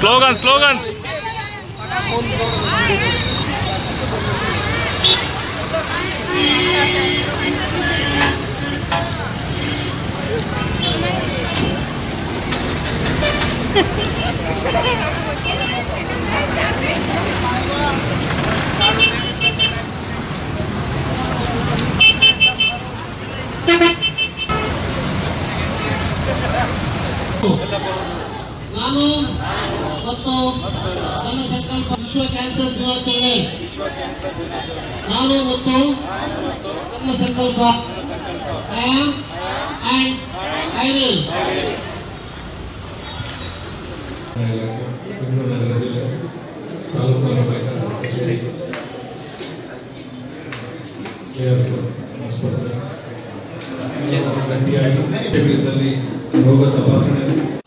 slogan slogans ನಾನು ಮತ್ತು ನನ್ನ ಸಂಕಲ್ಪ ವಿಶ್ವ ಕ್ಯಾನ್ಸರ್ ದಿನಾಚರಣೆ ನಾನು ಮತ್ತು ನನ್ನ ಸಂಕಲ್ಪ I am and I will Bengaluru ನಗರ ಜಿಲ್ಲೆ ತಾಲೂಕು ಆರೋಗ್ಯ ಕಚೇರಿ ಕೆಆರ್ಪುರ ಆಸ್ಪತ್ರೆ ಗಟ್ಟಿಯಾಗಿ ಶಿಬಿರದಲ್ಲಿ ರೋಗ ತಪಾಸಣೆ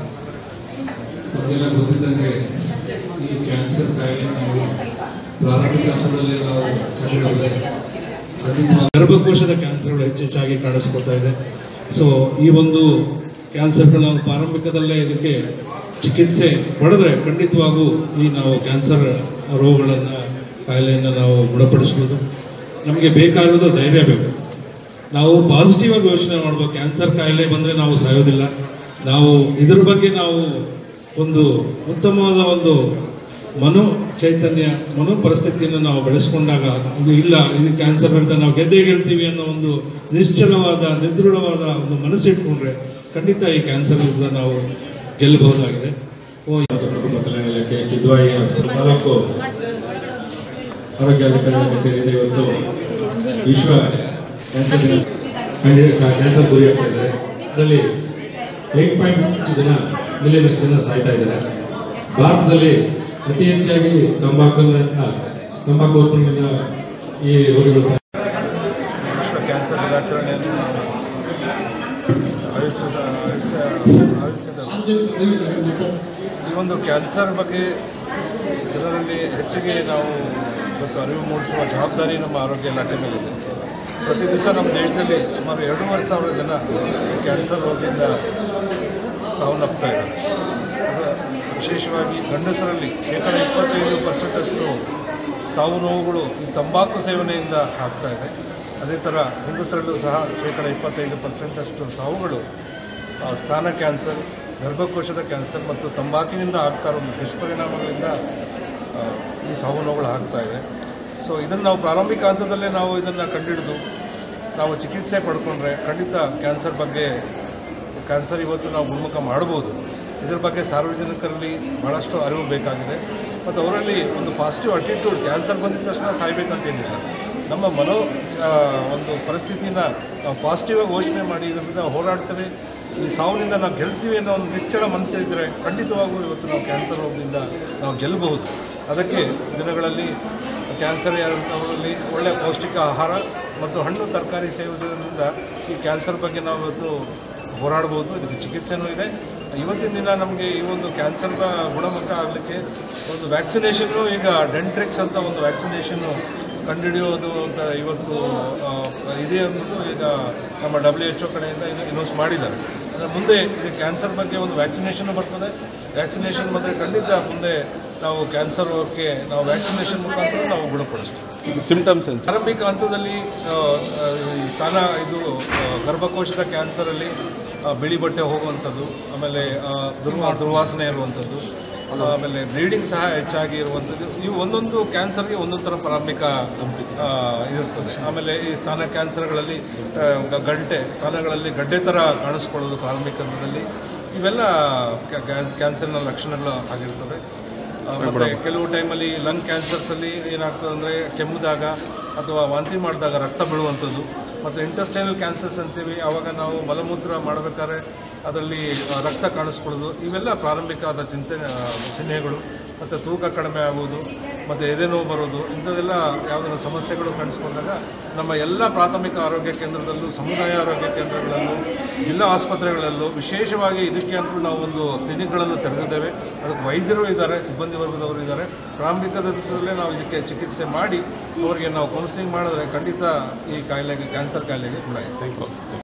ತಮಗೆಲ್ಲ ಗೊತ್ತಿದ್ದಂಗೆ ಈ ಕ್ಯಾನ್ಸರ್ ಕಾಯಿಲೆ ನಾವು ಪ್ರಾರಂಭಿಕ ಹಂತದಲ್ಲಿ ನಾವು ಕಂಡುಹಿಡಿದರೆ ಖಂಡಿತವಾಗಿ ಗರ್ಭಕೋಶದ ಕ್ಯಾನ್ಸರ್ಗಳು ಹೆಚ್ಚೆಚ್ಚಾಗಿ ಕಾಣಿಸ್ಕೊಳ್ತಾ ಇದೆ ಸೊ ಈ ಒಂದು ಕ್ಯಾನ್ಸರ್ಗಳು ನಾವು ಪ್ರಾರಂಭಿಕದಲ್ಲೇ ಇದಕ್ಕೆ ಚಿಕಿತ್ಸೆ ಪಡೆದ್ರೆ ಖಂಡಿತವಾಗೂ ಈ ನಾವು ಕ್ಯಾನ್ಸರ್ ರೋಗಗಳನ್ನು ಕಾಯಿಲೆಯನ್ನು ನಾವು ಗುಣಪಡಿಸ್ಬೋದು ನಮಗೆ ಬೇಕಾಗಿರೋದು ಧೈರ್ಯ ಬೇಕು ನಾವು ಪಾಸಿಟಿವ್ ಆಗಿ ಯೋಚನೆ ಮಾಡ್ಬೇಕು ಕ್ಯಾನ್ಸರ್ ಕಾಯಿಲೆ ಬಂದರೆ ನಾವು ಸಾಯೋದಿಲ್ಲ ನಾವು ಇದ್ರ ಬಗ್ಗೆ ನಾವು ಒಂದು ಉತ್ತಮವಾದ ಒಂದು ಮನೋ ಚೈತನ್ಯ ಮನೋ ಪರಿಸ್ಥಿತಿಯನ್ನು ನಾವು ಬೆಳೆಸ್ಕೊಂಡಾಗ ಇದು ಇಲ್ಲ ಇದು ಕ್ಯಾನ್ಸರ್ ಅಂತ ನಾವು ಗೆದ್ದೇ ಗೆಲ್ತೀವಿ ಅನ್ನೋ ಒಂದು ನಿಶ್ಚಲವಾದ ನಿದೃಢವಾದ ಒಂದು ಮನಸ್ಸಿಟ್ಕೊಂಡ್ರೆ ಖಂಡಿತ ಈ ಕ್ಯಾನ್ಸರ್ ವಿರುದ್ಧ ನಾವು ಗೆಲ್ಲಬಹುದಾಗಿದೆ ಓ ಇವತ್ತು ಕುಟುಂಬ ಕಲ್ಯಾಣ ಇಲಾಖೆ ಕಿದ್ವಾಯಿ ಆಸ್ಪತ್ರೆ ತಾಲೂಕು ಆರೋಗ್ಯ ಅಧಿಕಾರಿ ಕಚೇರಿಯಿಂದ ಇವತ್ತು ವಿಶ್ವ ಕ್ಯಾನ್ಸರ್ ದಿನ ಖಂಡಿತ ಕ್ಯಾನ್ಸರ್ ಗುರಿ ಆಗ್ತಾ ಇದ್ದಾರೆ ಅದರಲ್ಲಿ ಏಟ್ ಪಾಯಿಂಟ್ ಜನ ಮಿಲಿಯನಷ್ಟು ಜನ ಸಾಯ್ತಾ ಇದ್ದಾರೆ ಭಾರತದಲ್ಲಿ ಅತಿ ಹೆಚ್ಚಾಗಿ ತಂಬಾಕುವಿನಿಂದ ತಂಬಾಕು ಉತ್ಪನ್ನದಿಂದ ಈ ರೋಗಗಳು ಸಾ- ವಿಶ್ವ ಕ್ಯಾನ್ಸರ್ ದಿನಾಚರಣೆಯನ್ನು ನಾವು ಆಯೋಜಿಸಿದ ಆಯೋಜಿಸ ಆಯೋಜಿಸಿದ ಈ ಒಂದು ಕ್ಯಾನ್ಸರ್ ಬಗ್ಗೆ ಜನರಲ್ಲಿ ಹೆಚ್ಚಿಗೆ ನಾವು ಇವತ್ತು ಅರಿವು ಮೂಡಿಸುವ ಜವಾಬ್ದಾರಿ ನಮ್ಮ ಆರೋಗ್ಯ ಇಲಾಖೆ ಮೇಲಿದೆ ಪ್ರತಿ ದಿವಸ ನಮ್ಮ ದೇಶದಲ್ಲಿ ಸುಮಾರು ಎರಡೂವರೆ ಸಾವಿರ ಜನ ಈ ಕ್ಯಾನ್ಸರ್ ರೋಗದಿಂದ ಸಾವನ್ನಪ್ತಾ ಇದ್ದಾರೆ ಅದು ವಿಶೇಷವಾಗಿ ಗಂಡಸರಲ್ಲಿ ಶೇಕಡ ಇಪ್ಪತ್ತೈದು ಪರ್ಸೆಂಟಷ್ಟು ಸಾವು ನೋವುಗಳು ಈ ತಂಬಾಕು ಸೇವನೆಯಿಂದ ಆಗ್ತಾ ಇದೆ ಅದೇ ಥರ ಹೆಂಗಸರಲ್ಲೂ ಸಹ ಶೇಕಡ ಇಪ್ಪತ್ತೈದು ಪರ್ಸೆಂಟಷ್ಟು ಸಾವುಗಳು ಆ, ಸ್ತನ ಕ್ಯಾನ್ಸರ್ ಗರ್ಭಕೋಶದ ಕ್ಯಾನ್ಸರ್ ಮತ್ತು ತಂಬಾಕಿನಿಂದ ಆಗ್ತಾ ಇರೋ ದುಷ್ಪರಿಣಾಮಗಳಿಂದ ಆ, ಈ ಸಾವು ನೋವುಗಳು ಆಗ್ತಾ ಇದೆ ಸೊ ಇದನ್ನು ನಾವು ಪ್ರಾರಂಭಿಕ ಹಂತದಲ್ಲೇ ನಾವು ಇದನ್ನು ಕಂಡುಹಿಡಿದು ನಾವು ಚಿಕಿತ್ಸೆ ಪಡ್ಕೊಂಡ್ರೆ ಖಂಡಿತ ಕ್ಯಾನ್ಸರ್ ಬಗ್ಗೆ ಕ್ಯಾನ್ಸರ್ ಇವತ್ತು ನಾವು ಗುಣಮುಖ ಮಾಡ್ಬೋದು ಇದ್ರ ಬಗ್ಗೆ ಸಾರ್ವಜನಿಕರಲ್ಲಿ ಭಾಳಷ್ಟು ಅರಿವು ಬೇಕಾಗಿದೆ ಮತ್ತು ಅವರಲ್ಲಿ ಒಂದು ಪಾಸಿಟಿವ್ ಅಟಿಟ್ಯೂಡ್ ಕ್ಯಾನ್ಸರ್ ಬಂದಿದ ತಕ್ಷಣ ಸಾಯ್ಬೇಕಂತೇನಿಲ್ಲ ನಮ್ಮ ಮನೋ ಆ, ಒಂದು ಪರಿಸ್ಥಿತಿನ ನಾವು ಪಾಸಿಟಿವ್ ಆಗಿ ಯೋಚನೆ ಮಾಡಿ ಇದರಿಂದ ಹೋರಾಡ್ತೇವೆ ಈ ಸಾವಿನಿಂದ ನಾವು ಗೆಲ್ತೀವಿ ಅನ್ನೋ ಒಂದು ನಿಶ್ಚಳ ಮನಸ್ಸಿದ್ರೆ ಖಂಡಿತವಾಗೂ ಇವತ್ತು ನಾವು ಕ್ಯಾನ್ಸರ್ ರೋಗದಿಂದ ನಾವು ಗೆಲ್ಲಬಹುದು ಅದಕ್ಕೆ ಜನಗಳಲ್ಲಿ ಕ್ಯಾನ್ಸರ್ ಯಾರಂಥವರಲ್ಲಿ ಒಳ್ಳೆಯ ಪೌಷ್ಟಿಕ ಆಹಾರ ಮತ್ತು ಹಣ್ಣು ತರಕಾರಿ ಸೇವಿಸೋದ್ರಿಂದ ಈ ಕ್ಯಾನ್ಸರ್ ಬಗ್ಗೆ ನಾವು ಇವತ್ತು ಹೋರಾಡ್ಬೋದು ಇದಕ್ಕೆ ಚಿಕಿತ್ಸೆನೂ ಇದೆ ಇವತ್ತಿನ ದಿನ ನಮಗೆ ಈ ಒಂದು ಕ್ಯಾನ್ಸರ್ ಗುಣಮುಖ ಆಗಲಿಕ್ಕೆ ಒಂದು ವ್ಯಾಕ್ಸಿನೇಷನ್ನು ಈಗ ಡೆಂಟ್ರಿಕ್ಸ್ ಅಂತ ಒಂದು ವ್ಯಾಕ್ಸಿನೇಷನ್ನು ಕಂಡುಹಿಡಿಯೋದು ಅಂತ ಇವತ್ತು ಆ, ಇದೆ ಅಂದ್ಬಿಟ್ಟು ಈಗ ನಮ್ಮ ಡಬ್ಲ್ಯೂ ಎಚ್ ಒ ಕಡೆಯಿಂದ ಇದು ಇನ್ವೆಸ್ಟ್ ಮಾಡಿದ್ದಾರೆ ಅಂದರೆ ಮುಂದೆ ಇದು ಕ್ಯಾನ್ಸರ್ ಬಗ್ಗೆ ಒಂದು ವ್ಯಾಕ್ಸಿನೇಷನ್ ಬರ್ತದೆ ವ್ಯಾಕ್ಸಿನೇಷನ್ ಬಂದರೆ ಖಂಡಿತ ಮುಂದೆ ನಾವು ಕ್ಯಾನ್ಸರ್ ರೋಗಕ್ಕೆ ನಾವು ವ್ಯಾಕ್ಸಿನೇಷನ್ ಮುಖಾಂತರ ನಾವು ಗುಣಪಡಿಸ್ತೀವಿ ಸಿಂಟಮ್ಸ್ ಪ್ರಾರಂಭಿಕ ಹಂತದಲ್ಲಿ ಆ, ಆ, ಈ ಸ್ತನ ಇದು ಆ, ಗರ್ಭಕೋಶದ ಕ್ಯಾನ್ಸರಲ್ಲಿ ಆ, ಬಿಳಿ ಬಟ್ಟೆ ಹೋಗುವಂಥದ್ದು ಆಮೇಲೆ ಆ, ದುರ್ವಾ ದುರ್ವಾಸನೆ ಇರುವಂಥದ್ದು ಆಮೇಲೆ ಬ್ಲೀಡಿಂಗ್ ಸಹ ಹೆಚ್ಚಾಗಿ ಇರುವಂಥದ್ದು ಇವು ಒಂದೊಂದು ಕ್ಯಾನ್ಸರ್ಗೆ ಒಂದೊಂದು ಥರ ಪ್ರಾರಂಭಿಕ ಆ, ಇರ್ತದೆ ಆಮೇಲೆ ಈ ಸ್ತನ ಕ್ಯಾನ್ಸರ್ಗಳಲ್ಲಿ ಆ, ಗ- ಗಂಟೆ ಸ್ತನಗಳಲ್ಲಿ ಗಡ್ಡೆ ಥರ ಕಾಣಿಸ್ಕೊಳ್ಳೋದು ಪ್ರಾರಂಭಿಕ ಹಂತದಲ್ಲಿ ಇವೆಲ್ಲ ಕ್ಯಾ- ಕ್ಯಾ- ಕ್ಯಾನ್ಸರ್ನ ಲಕ್ಷಣಗಳು ಆಗಿರ್ತವೆ ಆ, ಮತ್ತೆ ಕೆಲವು ಟೈಮಲ್ಲಿ ಲಂಗ್ ಕ್ಯಾನ್ಸರ್ಸಲ್ಲಿ ಏನಾಗ್ತದೆ ಅಂದರೆ ಕೆಮ್ಮಿದಾಗ ಅಥವಾ ವಾಂತಿ ಮಾಡಿದಾಗ ರಕ್ತ ಬೀಳುವಂಥದ್ದು ಮತ್ತು ಇಂಟೆಸ್ಟೈನಲ್ ಕ್ಯಾನ್ಸರ್ಸ್ ಅಂತೀವಿ ಆವಾಗ ನಾವು ಮಲಮೂತ್ರ ಮಾಡಬೇಕಾದ್ರೆ ಅದರಲ್ಲಿ ಆ, ರಕ್ತ ಕಾಣಿಸ್ಕೊಳ್ಳೋದು ಇವೆಲ್ಲ ಪ್ರಾರಂಭಿಕವಾದ ಚಿಂತೆ ಆ, ಚಿಹ್ನೆಗಳು ಮತ್ತು ತೂಕ ಕಡಿಮೆ ಆಗುವುದು ಮತ್ತು ಎದೆ ನೋವು ಬರೋದು ಇಂಥದ್ದೆಲ್ಲ ಯಾವುದಾದ್ರು ಸಮಸ್ಯೆಗಳು ಕಾಣಿಸ್ಕೊಂಡಾಗ ನಮ್ಮ ಎಲ್ಲ ಪ್ರಾಥಮಿಕ ಆರೋಗ್ಯ ಕೇಂದ್ರದಲ್ಲೂ ಸಮುದಾಯ ಆರೋಗ್ಯ ಕೇಂದ್ರಗಳಲ್ಲೂ ಜಿಲ್ಲಾ ಆಸ್ಪತ್ರೆಗಳಲ್ಲೂ ವಿಶೇಷವಾಗಿ ಇದಕ್ಕೆ ಅಂತೂ ನಾವು ಒಂದು ಕ್ಲಿನಿಕ್ಗಳನ್ನು ತೆರೆದಿದ್ದೇವೆ ಅದಕ್ಕೆ ವೈದ್ಯರು ಇದ್ದಾರೆ ಸಿಬ್ಬಂದಿ ವರ್ಗದವರು ಇದ್ದಾರೆ ಪ್ರಾರಂಭಿಕದಲ್ಲೇ ನಾವು ಇದಕ್ಕೆ ಚಿಕಿತ್ಸೆ ಮಾಡಿ ಅವರಿಗೆ ನಾವು ಕೌನ್ಸಿಲಿಂಗ್ ಮಾಡಿದ್ರೆ ಖಂಡಿತ ಈ ಕಾಯಿಲೆಗೆ ಕ್ಯಾನ್ಸರ್ ಕಾಯಿಲೆಗೆ ಕೂಡ ಥ್ಯಾಂಕ್ ಯು